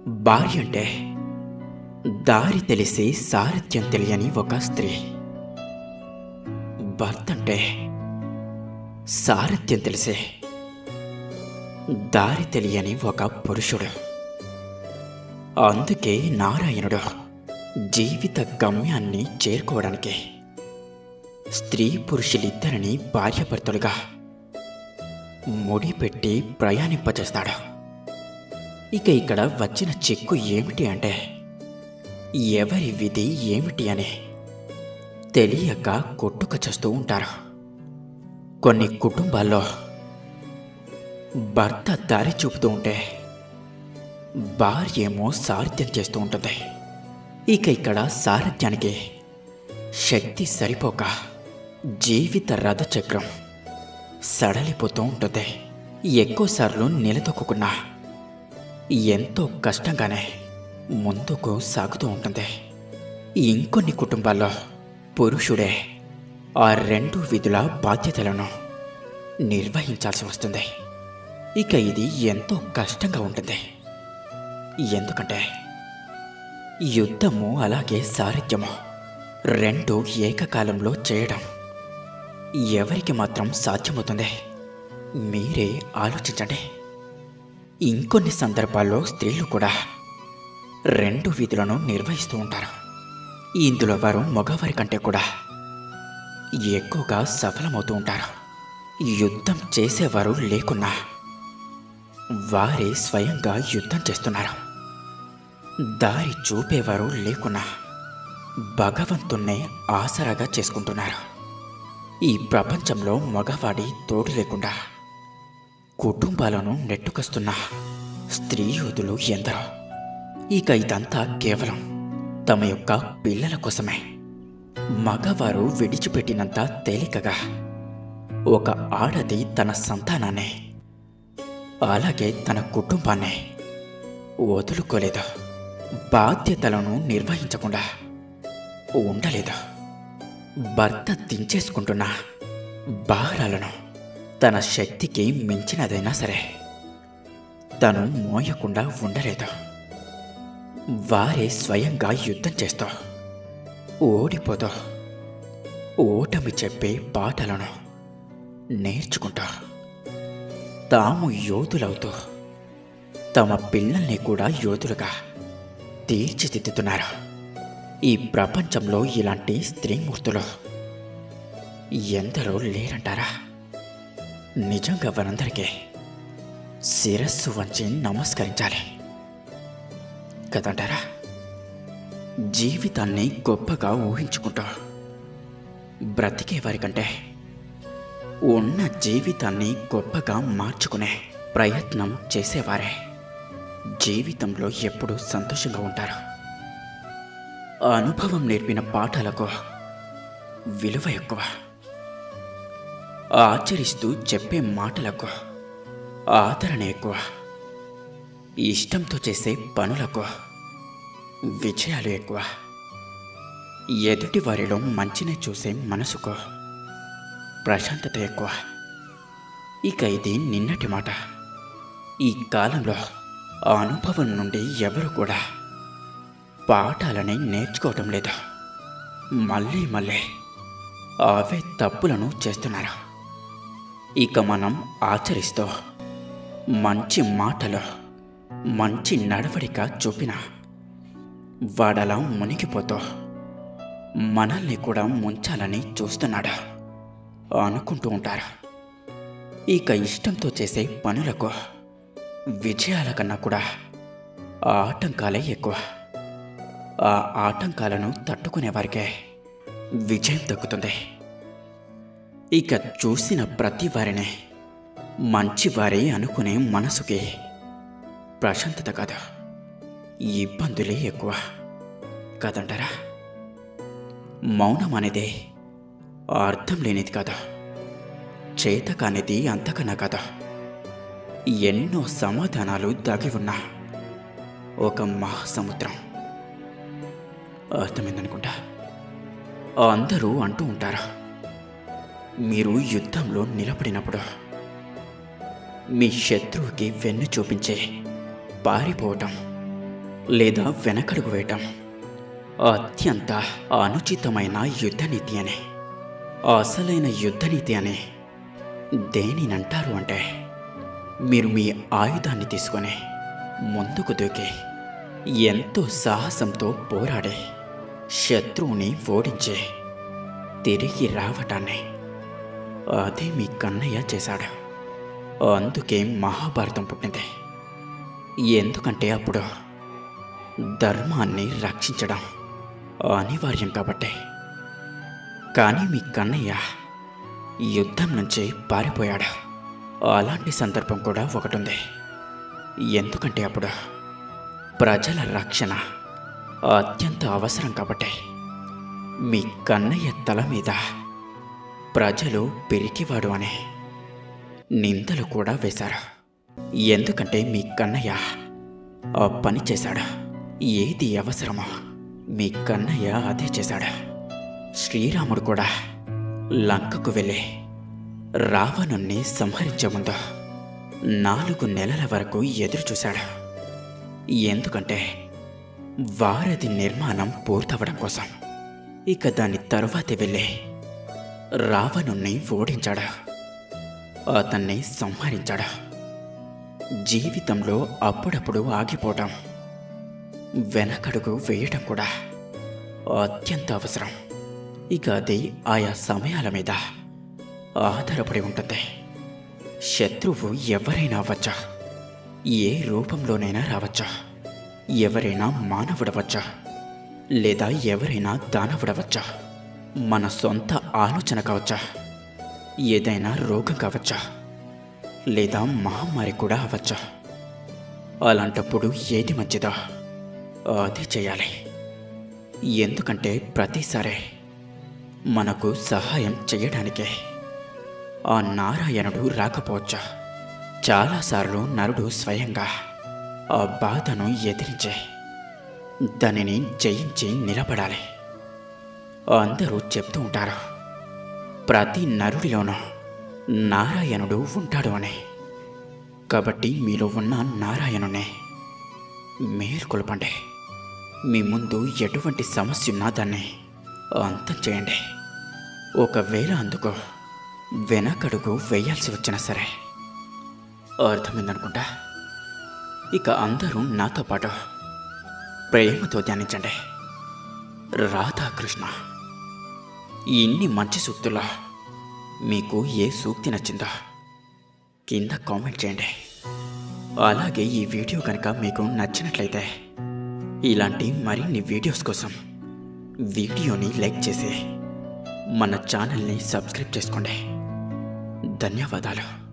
భార్య అంటే దారి తెలిసి సారథ్యం తెలియని ఒక స్త్రీ భర్త అంటే సారథ్యం తెలిసే దారి తెలియని ఒక పురుషుడు అందుకే నారాయణుడు జీవిత గమ్యాన్ని చేరుకోవడానికి స్త్రీ పురుషులిద్దరిని భార్యాభర్తలుగా ముడిపెట్టి ప్రయాణింపచేస్తాడు ఇక ఇక్కడ వచ్చిన చిక్కు ఏమిటి అంటే ఎవరి విధి ఏమిటి అని తెలియక కొట్టుక చేస్తూ ఉంటారు కొన్ని కుటుంబాల్లో భర్త దారి చూపుతూ ఉంటే భార్య ఏమో సారథ్యం చేస్తూ ఉంటుంది ఇక ఇక్కడ సారథ్యానికి శక్తి సరిపోక జీవిత రథచక్రం సడలిపోతూ ఉంటుంది ఎక్కువసార్లు నిలదొక్కున్నా ఎంతో కష్టంగానే ముందుకు సాగుతూ ఉంటుంది ఇంకొన్ని కుటుంబాల్లో పురుషుడే ఆ రెండు విధుల బాధ్యతలను నిర్వహించాల్సి వస్తుంది ఇక ఇది ఎంతో కష్టంగా ఉంటుంది ఎందుకంటే యుద్ధము అలాగే సారథ్యము రెండు ఏకకాలంలో చేయడం ఎవరికి మాత్రం సాధ్యమవుతుంది మీరే ఆలోచించండి ఇంకొన్ని సందర్భాల్లో స్త్రీలు కూడా రెండు విధులను నిర్వహిస్తూ ఉంటారు ఇందులో వారు మగవారి కంటే కూడా ఎక్కువగా సఫలమవుతూ ఉంటారు యుద్ధం చేసేవారు లేకున్నా వారే స్వయంగా యుద్ధం చేస్తున్నారు దారి చూపేవారు లేకున్నా భగవంతుణ్ణే ఆసరాగా చేసుకుంటున్నారు ఈ ప్రపంచంలో మగవాడి తోడు లేకుండా కుటుంబాలను నెట్టుకొస్తున్న స్త్రీ యోధులు ఎందరో ఇక ఇదంతా కేవలం తమ యొక్క పిల్లల కోసమే మగవారు విడిచిపెట్టినంత తేలికగా ఒక ఆడది తన సంతానాన్ని అలాగే తన కుటుంబాన్ని వదులుకోలేదు బాధ్యతలను నిర్వహించకుండా ఉండలేదు భర్త దించేసుకుంటున్న భారాలను తన శక్తికి మించినదైనా సరే తను మోయకుండా ఉండలేదు వారే స్వయంగా యుద్ధం చేస్తూ ఓడిపోతూ ఓటమి చెప్పే పాటలను నేర్చుకుంటూ తాము యోధులవుతూ తమ పిల్లల్ని కూడా యోధులుగా తీర్చిదిద్దుతున్నారు ఈ ప్రపంచంలో ఇలాంటి స్త్రీమూర్తులు ఎందరో లేరంటారా నిజంగా వారందరికీ శిరస్సు వంచి నమస్కరించాలి కదంటారా జీవితాన్ని గొప్పగా ఊహించుకుంటూ బ్రతికే వారికంటే ఉన్న జీవితాన్ని గొప్పగా మార్చుకునే ప్రయత్నం చేసేవారే జీవితంలో ఎప్పుడూ సంతోషంగా ఉంటారు అనుభవం నేర్పిన పాఠాలకు విలువ ఎక్కువ ఆచరిస్తూ చెప్పే మాటలకు ఆదరణ ఎక్కువ ఇష్టంతో చేసే పనులకు విజయాలు ఎక్కువ ఎదుటి వారిలో మంచిని చూసే మనసుకు ప్రశాంతత ఎక్కువ ఇక ఇది నిన్నటి మాట ఈ కాలంలో ఆ అనుభవం నుండి ఎవరు కూడా పాఠాలని నేర్చుకోవటం లేదు మళ్ళీ మళ్ళీ అవే తప్పులను చేస్తున్నారు ఇక మనం ఆచరిస్తూ మంచి మాటలు మంచి నడవడిక చూపిన వాడలా మునిగిపోతూ మనల్ని కూడా ముంచాలని చూస్తున్నాడు అనుకుంటూ ఉంటారు ఇక ఇష్టంతో చేసే పనులకు విజయాల కన్నా కూడా ఆటంకాలే ఎక్కువ ఆ ఆటంకాలను తట్టుకునే వారికే విజయం దక్కుతుంది ఇక చూసిన ప్రతి వారిని మంచివారే అనుకునే మనసుకి ప్రశాంతత కాదు ఇబ్బందులే ఎక్కువ కాదంటారా మౌనం అనేది అర్థం లేనిది కాదు చేత కానిది అంతకన్నా కాదు ఎన్నో సమాధానాలు దాగి ఉన్న ఒక మహాసముద్రం అర్థమైందనుకుంటా అందరూ అంటూ ఉంటారు మీరు యుద్ధంలో నిలబడినప్పుడు మీ శత్రువుకి వెన్ను చూపించి పారిపోవటం లేదా వెనకడుగు వేయటం అత్యంత అనుచితమైన యుద్ధనీతి అని అసలైన యుద్ధనీతి అని దేనినంటారు అంటే మీరు మీ ఆయుధాన్ని తీసుకొని ముందుకు దూకి ఎంతో సాహసంతో పోరాడి శత్రువుని ఓడించి తిరిగి రావటాన్ని అదే మీ కన్నయ్య చేశాడు అందుకే మహాభారతం పుట్టింది ఎందుకంటే అప్పుడు ధర్మాన్ని రక్షించడం అనివార్యం కాబట్టి కానీ మీ కన్నయ్య యుద్ధం నుంచి పారిపోయాడు అలాంటి సందర్భం కూడా ఒకటి ఉంది ఎందుకంటే అప్పుడు ప్రజల రక్షణ అత్యంత అవసరం కాబట్టి మీ కన్నయ్య తల మీద ప్రజలు పిరికివాడు అని నిందలు కూడా వేశారు ఎందుకంటే మీ కన్నయ్య ఆ పని చేశాడు ఏది అవసరమో మీ కన్నయ్య అదే చేశాడు శ్రీరాముడు కూడా లంకకు వెళ్ళి రావణుణ్ణి సంహరించే ముందు నాలుగు నెలల వరకు ఎదురు చూశాడు ఎందుకంటే వారధి నిర్మాణం పూర్తవడం కోసం ఇక దాని తరువాతి వెళ్ళి రావణుణ్ణి ఓడించాడు అతన్ని సంహరించాడు జీవితంలో అప్పుడప్పుడు ఆగిపోవటం వెనకడుగు వేయటం కూడా అత్యంత అవసరం ఇక అది ఆయా సమయాల మీద ఆధారపడి ఉంటుంది శత్రువు ఎవరైనా అవ్వచ్చా ఏ రూపంలోనైనా రావచ్చా ఎవరైనా మానవుడవచ్చా లేదా ఎవరైనా దానవుడవచ్చా మన సొంత ఆలోచన కావచ్చా ఏదైనా రోగం కావచ్చా లేదా మహమ్మారి కూడా అవ్వచ్చా అలాంటప్పుడు ఏది మంచిదో అది చేయాలి ఎందుకంటే ప్రతిసారి మనకు సహాయం చేయడానికే ఆ నారాయణుడు రాకపోవచ్చా చాలాసార్లు నరుడు స్వయంగా ఆ బాధను ఎదిరించి దానిని జయించి నిలబడాలి అందరూ చెప్తూ ఉంటారు ప్రతి నరుడిలోనూ నారాయణుడు ఉంటాడు అని కాబట్టి మీలో ఉన్న నారాయణునే మేల్కొల్పండి మీ ముందు ఎటువంటి సమస్య ఉన్నా దాన్ని అంతం చేయండి ఒకవేళ అందుకు వెనకడుగు వేయాల్సి వచ్చినా సరే అర్థమైందనుకుంటా ఇక అందరూ నాతో పాటు ప్రేమతో ధ్యానించండి రాధాకృష్ణ ఇన్ని మంచి సూక్తుల్లో మీకు ఏ సూక్తి నచ్చిందో కింద కామెంట్ చేయండి అలాగే ఈ వీడియో కనుక మీకు నచ్చినట్లయితే ఇలాంటి మరిన్ని వీడియోస్ కోసం వీడియోని లైక్ చేసి మన ఛానల్ని సబ్స్క్రైబ్ చేసుకోండి ధన్యవాదాలు